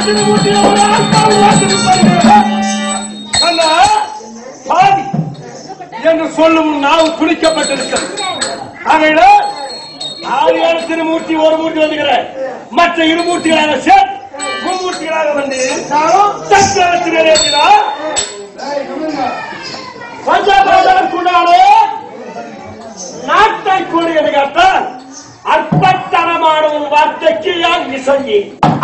திருமூர்த்தியோட ஆத்மாவிலே திருப்பதிகள். அந்த பாதி என்று சொல்லும் நாவு துணிக்கப்பட்டிருக்கிறது ஆகையில ஆதியான திருமூர்த்தி ஒரு மூர்த்தி வந்துகிற மற்ற இரு மூர்த்திகளாக சேர்த்து மும்மூர்த்திகளாக வந்து இருந்தாலும் தற்காலத்தில் நிறைவேற்றினார் பஞ்சாபாதற்குண்டான நாட்டை கூடியது கேட்டால் அற்பத்தனமான ஒரு வார்த்தைக்கு யார் இசையே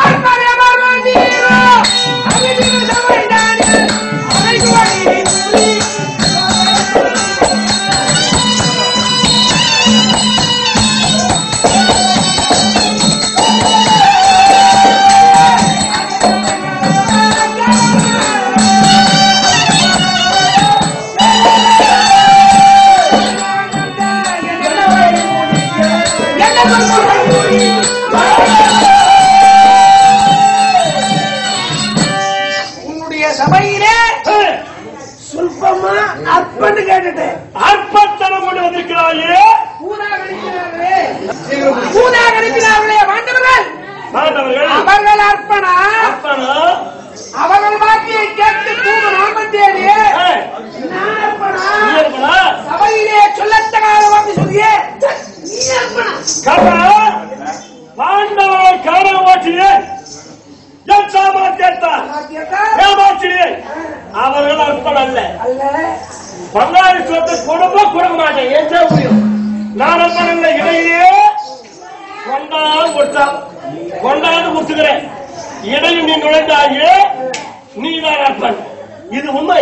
உன்னுடைய சபையிலே சொல்பமா அற்பன்னு கேட்டுட்டேன் அற்பத்தனம் கொண்டு வந்திருக்கிறாயே பூதாகரிக்கிறார்களே பூதாகரிக்கிறார்களே மாண்டவர்கள் மாணவர்கள் அவர்கள் அர்ப்பணா அப்பனா அவர்கள் வாக்கியை கேட்டு தூங்க நாமம் தேடி ஏய், நான் அர்ப்பணா நீ இருப்பனா? சபையிலே சொல்லத்தகாத வாக்கு சொல்லியே நீ அர்ப்பணா கர்ணா, பாண்டவரை காண மாற்றினேன் என் சாமான் கேட்டார் கேட்டா ஏமாற்றினேன் அவர்கள் அற்பன் அல்ல அல்ல பங்காளி சொத்தை கொடுப்ப கொடுக்க மாட்டேன் ஏன் செய்ய முடியும் நான் அற்பன் அல்ல இடையிலே கொண்டாடு கொடுத்தான் கொண்டாடு கொடுத்துக்கிறேன் இடையில் நீ நுழைந்தாயே நீ தான் அற்பன் இது உண்மை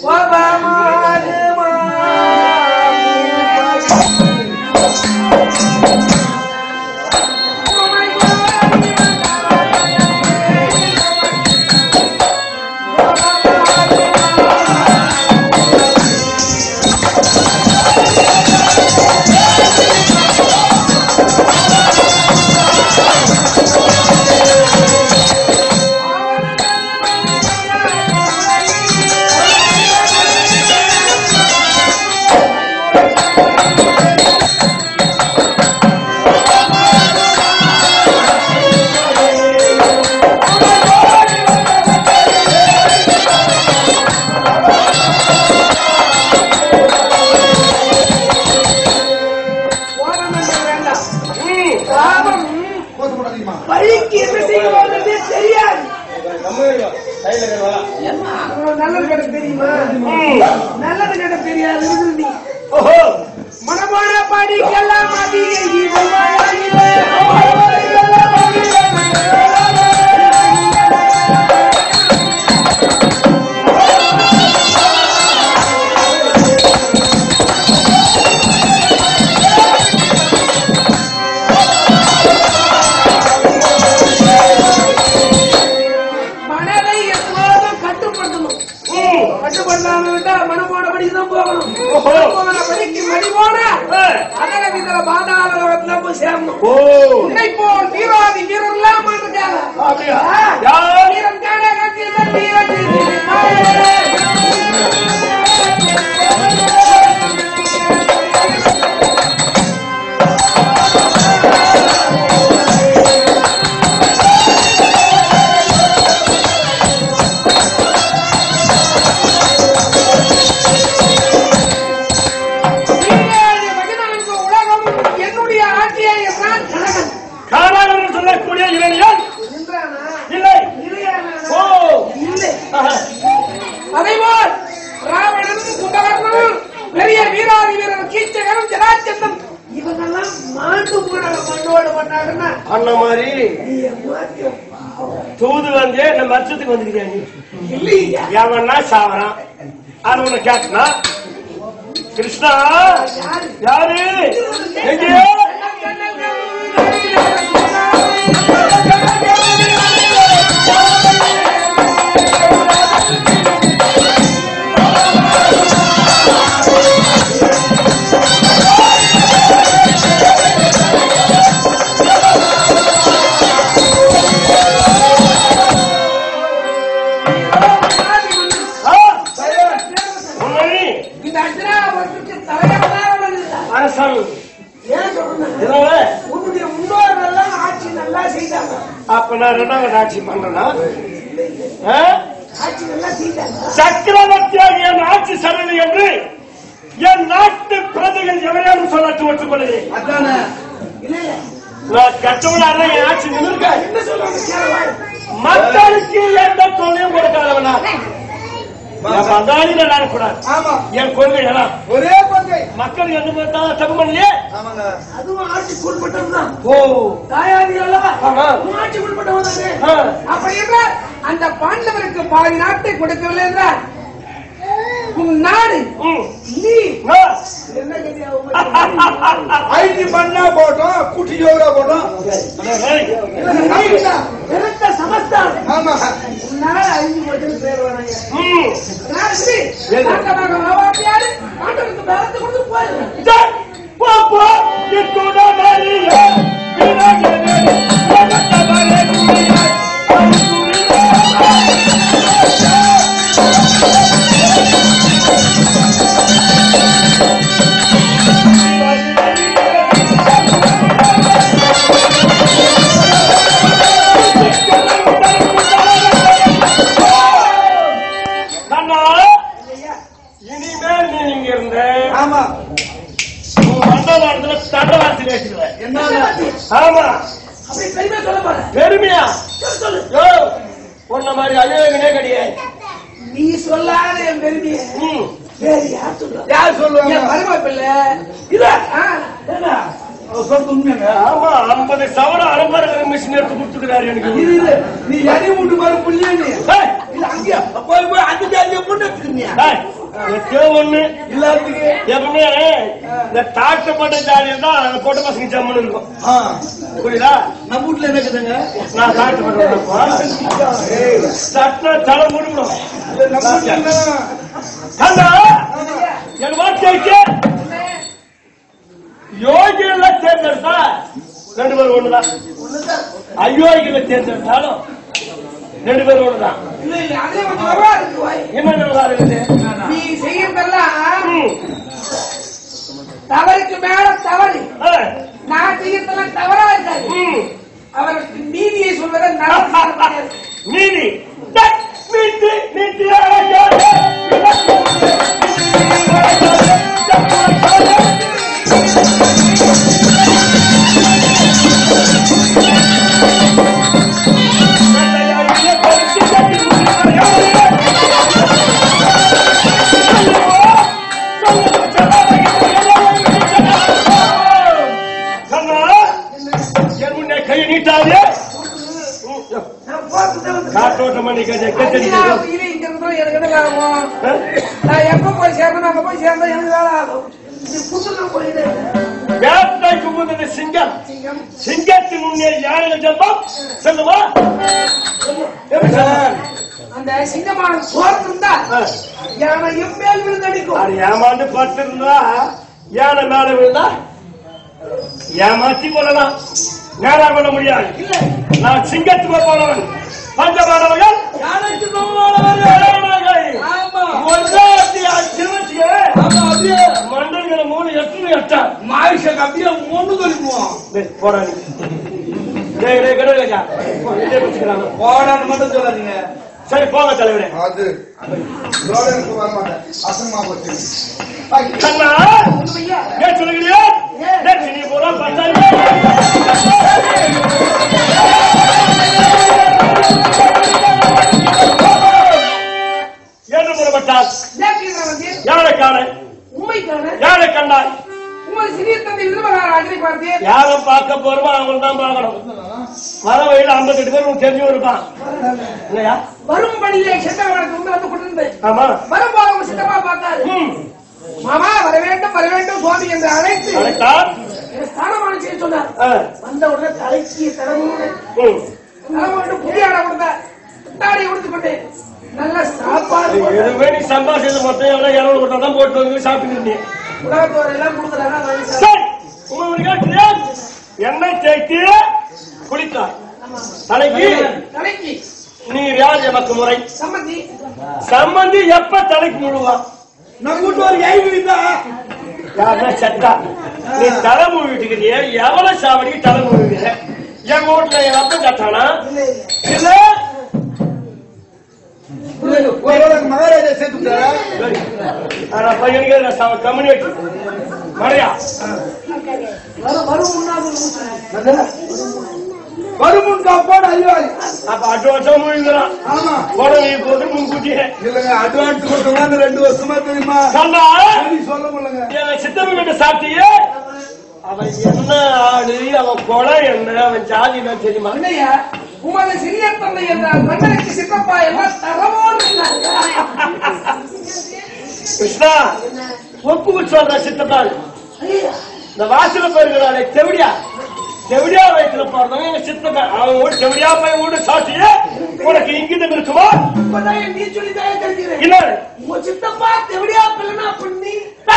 ம். பாவம் வழிக்கு என்ன செய்வாங்கன்னே தெரியாது உனக்கு நல்லது கிட்ட தெரியுமா ம். நல்லது கிட்ட தெரியாது நீ ஓஹோ மனமான பாடிக்கெல்லாம் அதிக இவன் வாயிலே. மனமாடிக்கெல்லாம் அதிக மனதை எப்போதும் கட்டுப்படுத்தணும் ம். கட்டுப்படுத்தாம விட்டா மனமோனபடி தான் போகணும் ஓஹோ. போன படிக்கு மணி போனா ஏய். அதர விதர பாதாள லோகத்துல போய் சேரணும் ஓ உன்னை போல் வீராதி வீரர்லாம் இருக்காங்க அப்படியா யார் வீரன் காண கட்டியவன் வீரன் உலகமும் என்னுடைய ஆட்சியை நான் கணவன் காணாமல் சொல்லக்கூடிய இளைஞன் நின்றானா இல்லை இல்லையானா ஓ இல்லை ஆஹா. அதேபோல் ராவணனும் கும்பகர்ணனும் பெரிய வீராதி வீரர் கீச்சகனும் ஜனாச்சந்தம் இவங்கெல்லாம் மாண்டு போன மண்ணோடு பண்ணாங்கன்னா அண்ணா மாதிரி நீ ஏமாத்திய தூது வந்து நம்ம வருஷத்துக்கு வந்துருக்கியா நீ இல்லையா எவன்னா சாவறான் அது உன்னை கேட்டனா கிருஷ்ணா யாரு யாரு எங்கே ஆ? உன்னை இந்த அர்ஜுனாபுரத்துக்கு தலைவராக வந்தது அரசன் ஏன் சொல்ற அப்ப நான் ரெண்டாவது ஆட்சி பண்றேனா ஆ? ஆட்சி நல்லா செய்தாங்க சக்கரவர்த்தியாக என் ஆட்சி சரணி என்று என் நாட்டு பிரஜைகள் எவரையாலும் சொல்லட்டு ஒற்றுக்கொள்கிறேன் அதானே இல்லையே நான் கட்டவனால என் ஆட்சி நிமிர்க்க என்ன சொல்றாங்க கேளவாய் மக்களுக்கு எந்த தொல்லையும் கொடுக்காதவனா நான் பங்காளியில நான் கூடாது ஆமா என் கொள்கை எல்லாம் ஒரே கொள்கை மக்கள் என்ன பார்த்தா தப்பு பண்ணலையே ஆமாங்க அதுவும் ஆட்சிக்கு உட்பட்டதுதான் ஓ தாயாதி அல்லவா ஆமா. உன் ஆட்சிக்கு உட்பட்டவன் தானே ஆ. அப்படி என்றால் அந்த பாண்டவருக்கு பாதி நாட்டை கொடுக்கவில்லை என்றால் உன் நாடு ம். நீ நான் என்ன கதியா உமக்கு? ஐடி பண்ணா போட்டோம் குட்டி ஜோரா போட்டோம் பெருத்த சமஸ்தானம் ஆமா உன் நாடு அழிஞ்சு போச்சுன்னு பேர் வராங்க ம். நான் சரி, நாட்டமாக மாவாட்டியாரு, பாண்டவருக்கு பலத்தை கொடுத்து போயிடுறேன். ஜெய் பாப்பா இத்துட மரியே விரகனே வனத்த மரேனியே கண்ணா இனிமேல் நீ இங்க இருந்த ஆமா மண்டலத்துல தண்டவாசி பேசுகிறேன் என்னங்க ஆமா அப்படி பெருமையா சொல்ல போற. பெருமையா சொல்லு, சொல்லு. யோ உன்ன மாதிரி அயோகனே கிடையாது நீ சொல்லாத என் பெருமையை ம். வேறு யார் சொல்றா? யார் சொல்லுவாங்க என் மருமக பிள்ளை. இத ஆ, என்ன? அவர் சொல்றது உண்மைங்க ஆமா ஐம்பது சவரம் அலங்கார மிஷின் எடுத்து கொடுத்துக்கிறாரு எனக்கு இது இது நீ எரி வீட்டு பாரு புள்ளியே நீ ஏய், இல்ல அங்கேயா போய் போய் அந்த ஜாதியை பொண்ணு எடுத்துக்கிறியா ஏய், எத்தோ ஒண்ணு எல்லாத்துக்கு எப்பவுமே இந்த தாக்கப்பட்ட ஜாலியில் தான் அந்த பொட்ட பசங்க ஜம்முன்னு இருக்கும் ஆ, புரியுதா நம்ம வீட்டுல என்ன இருக்குதுங்க நான் தாக்கப்பட்ட சட்டா தலை முடிக்கணும் இல்ல, நம்ம வீட்டுல என்ன? கண்ணா என் வார்த்தைக்கு யோகிகளை தேர்ந்தெடுத்தா ரெண்டு பேரும் ஒண்ணுதான் அயோகிகளை தேர்ந்தெடுத்தாலும் ரெண்டு பேரும் ஒண்ணுதான் இல்ல, இல்ல, அதே கொஞ்சம் வரவா இருக்கு, வாய். என்ன விவகாரம் நீ செய்யறதெல்லாம் தவறுக்கு மேல தவறு நான் செய்யறதெல்லாம் தவறா இருக்காது அவருக்கு நீதியை சொல்வதை நான் நீதி டக், நீதி நீதி கை நீட்டாதே நான் போறதுதான் வந்து- காற்றோட்டம் பண்ணி அஞ்சு கட்டி நாள் உயிரை இங்க இருந்தா எனக்கு என்ன ஆகும் நான் எப்ப போய் சேர்ந்தேன் அங்க போய் சேர்ந்தா எனக்கு வேலை ஆகும் இது புதுல போயிடு வேட்டைக்கு முந்தின சிங்கம் சிங்கம் சிங்கத்தின் முன்னே யானை ஜெபம் சொல்லுவா எப்படி சொல்ல? அந்த சிங்கமான போர்த்திருந்தா ஆ. யானை எம்மேல் விழுந்தடிக்கும் அது ஏமாந்து பார்த்திருந்தா யானை மேல விழுந்தா ஏமாத்தி கொள்ளலாம் நேரா கொள்ள முடியாது இல்ல நான் சிங்கத்துக்கு போனவன் பஞ்சமானவர்கள் யானைக்கு நோவானவர்கள். ஆமா. ஆமா, அப்படியே மண்டல்களை மூணு எட்டு எட்டா மாயிஷக்கு அப்படியே ஒண்ணு தொலிப்போம் டேய், போடா நீ. டேய், டேய், கடவுளே, ஐயா. போ, இதே பிடிச்சுக்கிறாங்க. போடான்னு மட்டும் சொல்லாதீங்க சரி போங்க தலைவரே அது ரோடனுக்கு வர மாட்டேன் அசமா போச்சு கண்ணா உண்மையா ஏன் சொல்லுகிறீங்க டேய், நீ போடா பத்தாயிரம் என்று புறப்பட்டார் ஜாக்கிரதை வந்து யாரைக்கான உண்மைக்கான யாரை கண்டாய் உங்கள் சிறிய தந்தை விரும்புகிறார் பார்த்தேன் யாரை பார்க்க போறோமோ அவங்க தான் பார்க்கணும் வர வழியில ஐம்பத்தெட்டு பேர் உனக்கு தெரிஞ்சு இருப்பான் இல்லையா வரும் பணியிலே சென்றவனுக்கு வந்து வந்து கொண்டிருந்தேன் ஆமா வரும்போது சித்தமா பார்த்தாரு ம் மாமா வர வேண்டும் வர வேண்டும் சுவாமி என்று அழைத்து கரெக்டார் எனக்கு ஸ்தானமான செய்ய சொன்னார் ஆ, வந்த உடனே தலைக்கு தலைமுறை ம். தலைமுறை புதிய ஆடை கொடுத்தார் புத்தாடை கொடுத்து கொண்டேன் நல்ல சாப்பாடு போட்டு, எதுவுமே நீ சம்பாதிச்சது மொத்தம் எவ்வளவு இரநூறு கொட்டா தான் போட்டு வந்து சாப்பிட்டு இருந்தீங்க உலகத்தோர் எல்லாம் கொடுக்குறாங்க வாங்கி சாப்பிட்டு. சரி உங்களுக்கு கேட்கிறேன் எண்ணெய் தேய்த்து குளித்தார் தலைக்கு தலைக்கு நீர் யார் எமக்கு முறை சம்மந்தி சம்பந்தி எப்ப தலைக்கு முழுவான் நம்ம வீட்டு ஒரு ஐவி தான் யாருன்னா சட்டா நீ தலை முழுவிட்டுக்கிறிய எவ்வளவு சாவடிக்கு தலை முழுவிய எங்க வீட்டுல என் அப்பன் கட்டானா இல்ல ஒருவேளை மகாராஜா சேர்த்து விட்டாரா? ஆனா பையனுக்கு நான் சம கம்யூனிட்டி மழையா வருமுன் காப்போடு அறிவாளி அப்ப அட்வான்ஸா முழுங்குறான் ஆமா உடனே போது முன்கூட்டியே இல்லங்க அட்வான்ஸ் கொடுத்தோம்னா இந்த ரெண்டு வருஷமா தெரியுமா கண்ணா சரி, சொல்ல முடியலங்க என் சித்தப்ப கிட்ட சாப்பிட்டியே அவன் என்ன ஆளு அவன் குலம் என்ன அவன் ஜாதி என்ன தெரியுமா இல்லையா உமது சிறிய தந்தை என்றால் மன்னனுக்கு சித்தப்பா எல்லாம் தரவோடு கிருஷ்ணா ஒப்புக்கு சொல்ற சித்தப்பால் இந்த வாசல போயிருக்கிறாளே செவிடியா செவிடியா வயிற்றுல போறவங்க எங்க சித்தப்பன் அவன் வீடு செவிடியா போய் வீடு சாப்பிட்டியே உனக்கு இங்கிதம் இருக்குமா இப்பதான் நீ சொல்லி தான் தெரிஞ்சுக்கிறேன் இல்ல உங்க சித்தப்பா தெவிடியா பிள்ளைனா பண்ணி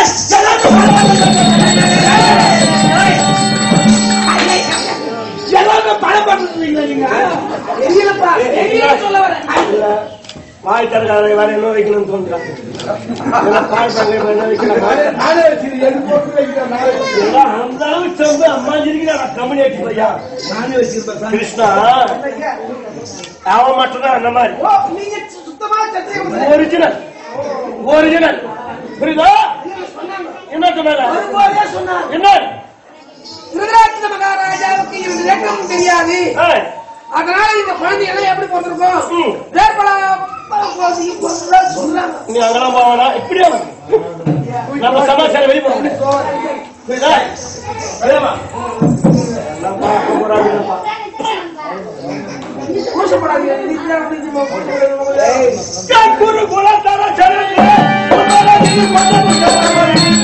எல்லாமே பணம் பண்ணுறீங்களா நீங்க தெரியலப்பா தெரியல சொல்ல வரேன் இல்ல வாய் தரகார வேற என்ன வைக்கணும்னு தோன்றான் பால் பண்ணி என்ன வைக்கலாம் நானே வச்சிருக்கேன் எது போட்டு வைக்கிறேன் நானே வச்சிருக்கேன். எல்லாம் அந்த அளவுக்கு சேர்ந்து அம்மா இருக்கிறா கம்யூனிட்டி பையா நானே வச்சிருப்பேன் சாமி. கிருஷ்ணா அவன் மட்டும்தான் அந்த மாதிரி ஓ நீங்க சுத்தமா சத்தியம் ஒரிஜினல் ஒரிஜினல் புரியுதா என்ன சொன்னாங்க வரும்போதே சொன்னார் என்ன திருதராட்ச மகாராஜாவுக்கு இரண்டு ரேக்கமும் தெரியாது ஏய், அதனால இந்த குழந்தைகள் எப்படி பிறந்திருக்கும் ம். வேப்பலா சொல்றாங்க நீ அங்கெல்லாம் போவானா இப்படியா நம்ம சமாச்சாரம் வெளியே போக புரியுதா வெளியேவா. எல்லாம் பார்க்க போறாங்கப்பா. கூசப்படாதீங்க நீங்க முடிஞ்சு போங்க. ஏய், குரு குலத்தார சரணே, குருநாதனுக்கு கொண்ட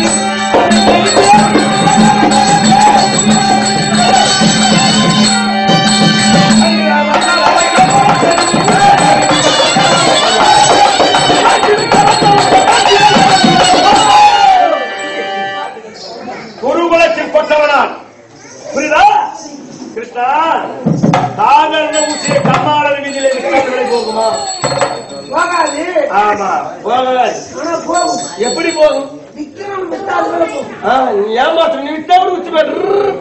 குருகுலத்தில் கொண்டவனான் புரியுதா கிருஷ்ணா தாங்கள் ஊசிய கம்மாளர் வீதியிலே விற்காதவரை போகுமா போகாது ஆமா போகாது ஆனா போகும் எப்படி போகும் விக்ரம் விட்டாது வேலை போகும் ஆ, நீ ஏமாற்று நீ வித்தவரு உச்சி போய்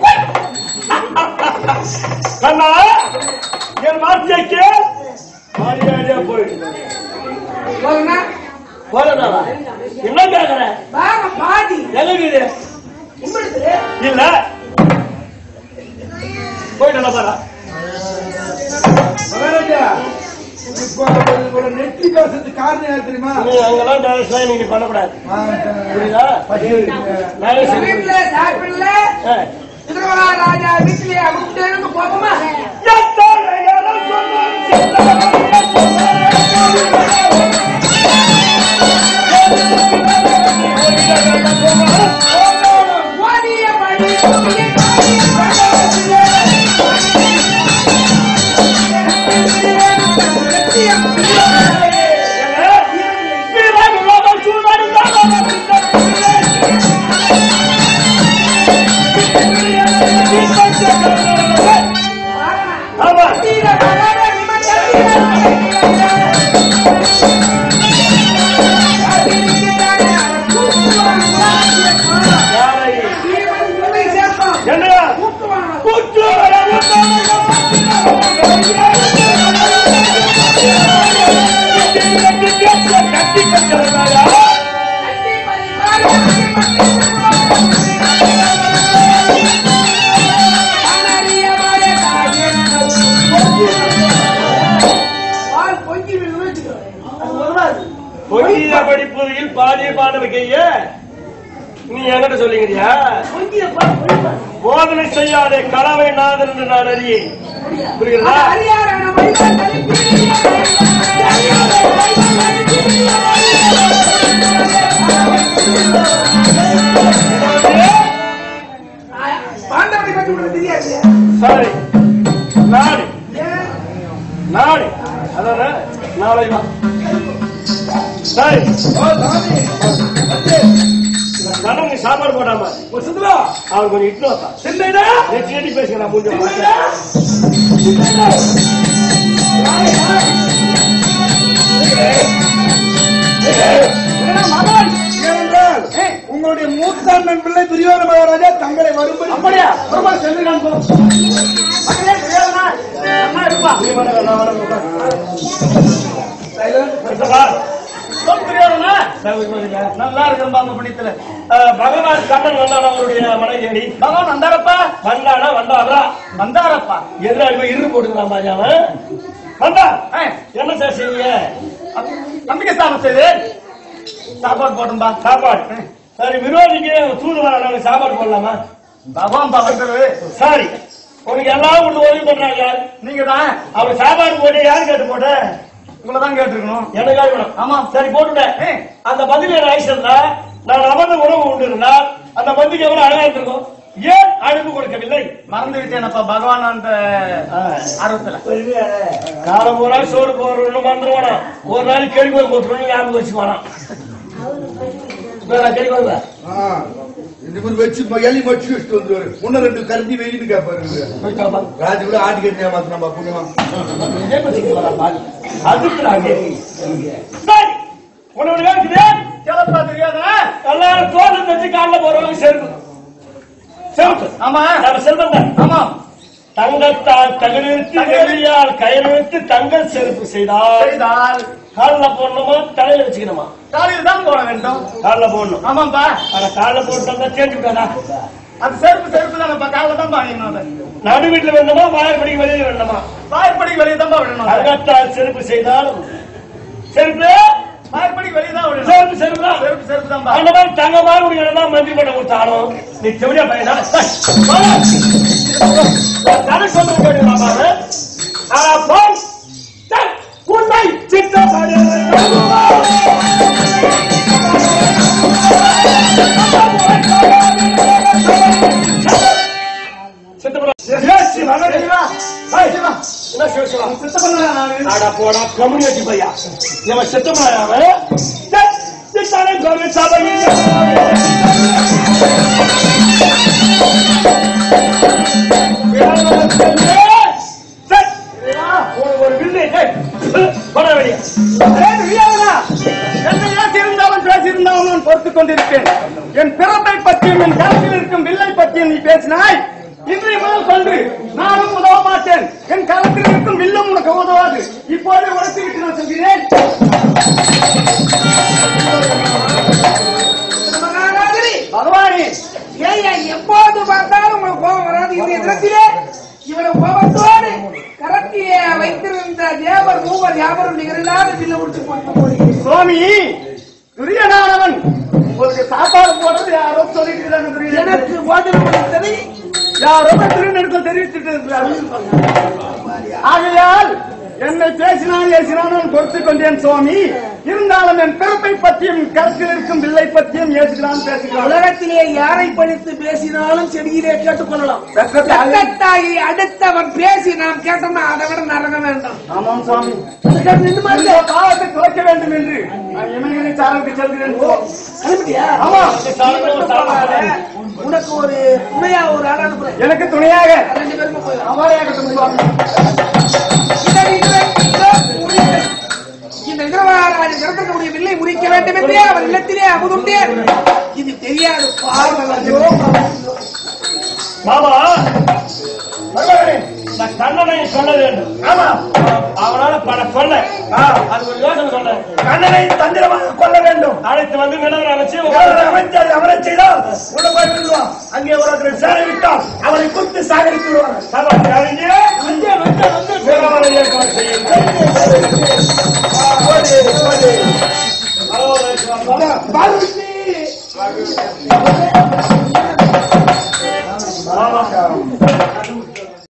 கண்ணா என் வார்த்தைக்கு மரியாதையா போயிடு போகுனா போறதா என்ன கேக்குற பாக பாதி எங்க இது உங்களுக்கு இல்ல போயிட்டு பாரா மகாராஜா இப்போ உங்களோட நெற்றி பேசுறது காரணம் யார் தெரியுமா நீ அங்கெல்லாம் டான்ஸ் நீங்க பண்ணக்கூடாது ஆ, புரியுதா டான்ஸ் வீட்டுல சாப்பிடல திருமலா ராஜா வீட்டிலே அமுக்கு போகுமா ஓடிய படி ஓடிய ஆமா யாரை என்ன கூட்டு கட்டி கட்டுறதா பொங்கிய படிப்புகளில் பாதிய பாடவைக்கைய நீ என்கிட்ட சொல்லிக்கிறியா போதனை செய்யாதே கலவை நாதன் என்று நான் அறியேன் புரிகிறதா பாண்டவனை பற்றி உனக்கு தெரியாது சரி நாளை நாளை அதான நாளை வா சரி ஓ, சாமி. கடன் நீ சாப்பாடு போடாம ஓ, சுந்தரா. அவன் கொஞ்சம் இட்டு வைப்பா சிந்தைடா. நெட்டி நெட்டி பேசுகிறேன் முடிஞ்ச சிந்தைடா. சிந்தைடா. வாய், வாய். ஏன்னா, மகன், ஏனென்றால், உங்களுடைய மூத்தாண்டன் பிள்ளை துரியோதன மகாராஜா தங்களை வரும்படி அப்படியா? பெருமாள் சென்று காண்போம் மக்களே, நல்லா இருக்கிறேன் பாங்க புண்ணியத்துல அஹ், பகவான் கண்ணன் வந்தானா அவருடைய மனைவி பகவான் வந்தாரப்பா வந்தானா வந்தாரா வந்தாரப்பா எதிராளி போய் இரு போட்டுக்கலாம் பாஜாவன் வந்தா ஆ, என்ன சார் செய்வீங்க நம்பிக்கை ஸ்தானம் செய்து சாப்பாடு போட்டும்பா சாப்பாடு சரி விரோதிக்கு தூது வர நாங்க சாப்பாடு போடலாமா பகவான் பா வந்தது சாரி உனக்கு எல்லாம் கொண்டு உதவி பண்றாங்க யார் நீங்க தான் அவர் சாப்பாடு போட்டு யாரு கேட்டு போட்ட உங்களை தான் கேட்டிருக்கணும் எனக்கு யாரு வேணும் ஆமா சரி போட்டுட்டேன் ஏய். அந்த பதில் என்ன ஆயிடுச்சுன்னா நான் அமர்ந்த உணவு உண்டு இருந்தால் அந்த பந்திக்கு எவ்வளவு அழகா இருந்திருக்கும் ஏன் அழைப்பு கொடுக்கவில்லை மறந்து விட்டேனப்பா பகவான் அந்த ஆர்வத்துல காலம் ஒரு நாள் சோறு போறோம்னு மறந்துடுவானா ஒரு நாள் கேள்வி போட்டுருன்னு ஞாபகம் வச்சுக்குவானா இப்ப நான் கேள்வி வருவேன் ஆ, இந்த மாதிரி வச்சு ம- எலி மடிச்சு வச்சுட்டு வந்துருவாரு முன்ன ரெண்டு கருதி வெயின்னு கேட்பாரு ராஜுக்குள்ள ஆட்டி கட்டி ஏமாத்தினா புண்ணியமா சிலப்பா தெரியாதா எல்லாரும் தோல் தச்சு காலில் போறவங்க செருப்பு செருப்பு ஆமா நம்ம செல்வம் தான் ஆமா தங்கத்தால் தகனிறுத்து வெள்ளியால் கயிறுத்து தங்க செருப்பு செய்தால் செய்தால் காலில் போடணுமா தலையில வச்சுக்கணுமா காலையில் தான் போட வேண்டும் காலில் போடணும் ஆமாப்பா ஆனா காலில் போட்டு தந்தா தேஞ்சு விடாதா அது செருப்பு செருப்பு தானப்பா காலையில் தான் பாடிக்கணும் அதை நடு வீட்டுல வேணுமா வாயப்படிக்கு வெளியில வேணுமா வாய்ப்படிக்கு வெளியே தான் விடணும் அதை. தங்கத்தால் செருப்பு செய்தாலும் செருப்பு வாய்ப்படிக்கு வெளியே தான் விடணும் செருப்பு செருப்பு தான் செருப்பு செருப்பு தான் அந்த மாதிரி தங்கமான ஒரு இடம் மந்திரி பண்ண கொடுத்தாலும் நீ செவடியா பையனா கதை சொல்ல கேட்கலாம் பாரு ஆனா போய் டக், உன்னை சித்தப்படு சித்தப்படு ஏசி மகனே. ஹை, என்ன சிவசிவா? அட போடா, கம்யூனிட்டி பையா. இவன் சித்தப்படா அவன்? டக், சித்தானே கோவில் சபையில் ஒரு வில்லு போட வெளியே என்னை ஏற்றிருந்தாலும் பேசியிருந்தாலும் பொறுத்துக் கொண்டிருப்பேன் என் பிறப்பை பற்றியும் என் கருத்தில் இருக்கும் வில்லை பற்றியும் நீ பேசினாய் இன்றைய முதல் கொண்டு நானும் உதவ மாட்டேன் என் கருத்தில் இருக்கும் வில்லும் உனக்கு உதவாது இப்போதே உழைத்து விட்டு நான் சொல்கிறேன் மகாராஜரே, பகவானே ஏய்யா, எப்போது பார்த்தாலும் உங்களுக்கு கோபம் வராது இந்த இடத்திலே இவரை கோபத்தோடு கரத்திலே வைத்திருந்த தேவர் மூவர் யாவரும் நிகரில்லாத வில்ல முடிச்சு போட்டு போகிறேன் சுவாமி துரியனானவன் உங்களுக்கு சாப்பாடு போடுறது யாரோ சொல்லிட்டு இருக்காங்க துரியன். எனக்கு போஜனம் அளித்ததை யாரோ திருநெடுக்கல் தெரிவித்துட்டு இருக்கிறார்கள் ஆகையால் என்னை பேசினான் ஏசினான் நான் பொறுத்துக் கொண்டேன் சுவாமி இருந்தாலும் என் பிறப்பை பற்றியும் கருத்தில் இருக்கும் வில்லை பற்றியும் ஏசுகிறான் பேசுகிறான் உலகத்திலே யாரை பழித்து பேசினாலும் செடியிலே கேட்டுக்கொள்ளலாம் வெட்கத்தாகி- வெட்கத்தாகி அடுத்தவன் பேசி நாம் கேட்டோம்னா அதை விட நரகம் வேண்டாம் ஆமாம் சுவாமி அதுக்காக நின்னு பாருங்க. இந்த பாவத்தை குறைக்க வேண்டும் என்று நான் இமயமலை சாரலுக்கு செல்கிறேன் அனுப்பிட்டியா? ஆமா உனக்கு ஒரு துணையா ஒரு ஆள் அனுப்புறேன் எனக்கு துணையாக ரெண்டு பேருமே போயிடலாம் அவாரையாகட்டும் சுவாமி இந்த இந்த- இந்த முடிவை, இந்த விக்கிரமராஜன் கிடக்கக்கூடிய வில்லை முறிக்க வேண்டும் என்றே அவர் இல்லத்திலே அமுதுண்டேன் இது தெரியாது பாவம் ஐயோ, பாவம். மாமா இந்த கண்ணனை சொல்ல வேண்டும் ஆமா அவனால பல கொல்ல அது ஒரு யோசனை சொல்ல கண்ணனை தந்திரமாக கொல்ல வேண்டும் அழைத்து வந்து நிலவர அமைச்சு அமைச்சர் அவரை செய்தால் உள்ள போய் விடுவான் அங்கே ஒரு சேர விட்டால் அவரை குத்து சாகரித்து விடுவாங்க செய்யுங்கள்